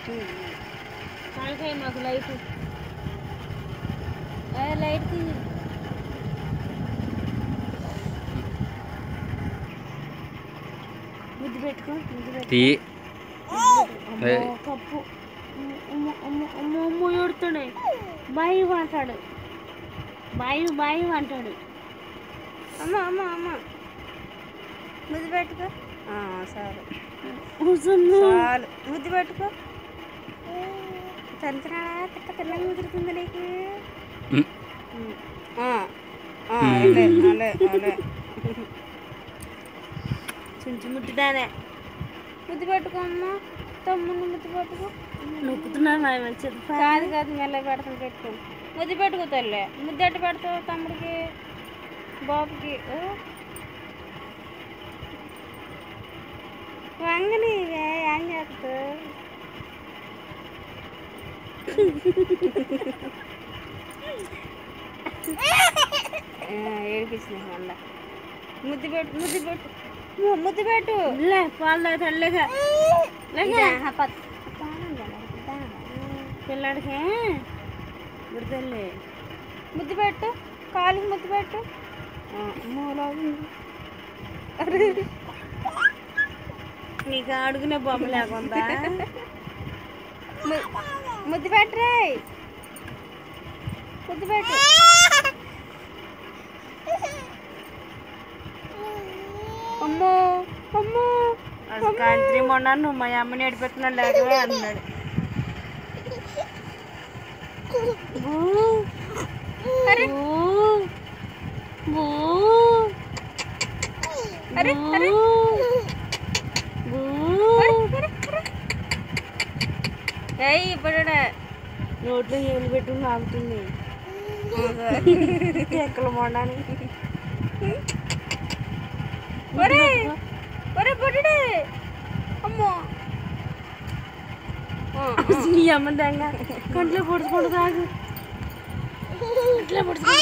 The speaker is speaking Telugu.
కాలకాయ మాకు లైట్ లైట్ తీయి ముద్దు పెట్టుకో ముద్దు పెట్టుకో తీ అమ్మో, ఏయ్. కప్పు అమ్మో అమ్మో అమ్మో అమ్మో ఏడుతాడు బాయి అంటాడు బాయి బాయి అంటాడు అమ్మ అమ్మ అమ్మ ముద్దు పెట్టుకో ఆ, సరే కూర్చున్నా చాలు ముద్దు పెట్టుకో తంత్రాడా తిక్క తిన్నగా కుదురుతుంది నీకు ఉమ్. ఆ, ఆ, అలే అలే అలే చుంచు ముట్టుదానే ముద్దు పెట్టుకో అమ్మ తమ్ముని ముద్దు పెట్టుకో నొక్కుతున్నా మా మంచిది కాదు కాదు మెల్ల పెడతాను పెట్టుకో ముద్దు పెట్టుకో తల్లి ముద్దు ఎట్ట పెడతావు తమ్ముడికి బాబుకి ఓ. వంగని ఏం చేస్తావు ఏడిపించింది మళ్ళా ముద్దు పెట్టు ముద్దు పెట్టు ము- ముద్దు పెట్టు లే పాలు తాగుతాడు లేక లేక ఇదా, ఆ పత్- పానం కదా, ఇదా. పిల్లాడికి గుర్తులే ముద్దు పెట్టు కాలుకి ముద్దు పెట్టు ఆ, మూలాగుంది. అరే, నీకు అడుగునే బొమ్మ లేకుండా ము- ముద్దు పెట్టరే ముద్దు పెట్టు అమ్మో అమ్మో అసలు కాంత్రి మొన్న నువ్వు మా అమ్మని ఏడిపెట్టినాడు లేకవే అన్నాడు బూ. బూ. బూ. అరే, అరే. బూ. ఏయ్ ఇప్పుడు నోట్లో ఏమి పెట్టుకుని ఆగుతుంది ఎక్కల మొండానికి ఒరే ఒరే పొట్టుడే అమ్మో ఆ, నీ అమ్మ దెంగ కంట్లో పొడుచుకుంటూ తాగు కంట్లో పొడుచుకుంటూ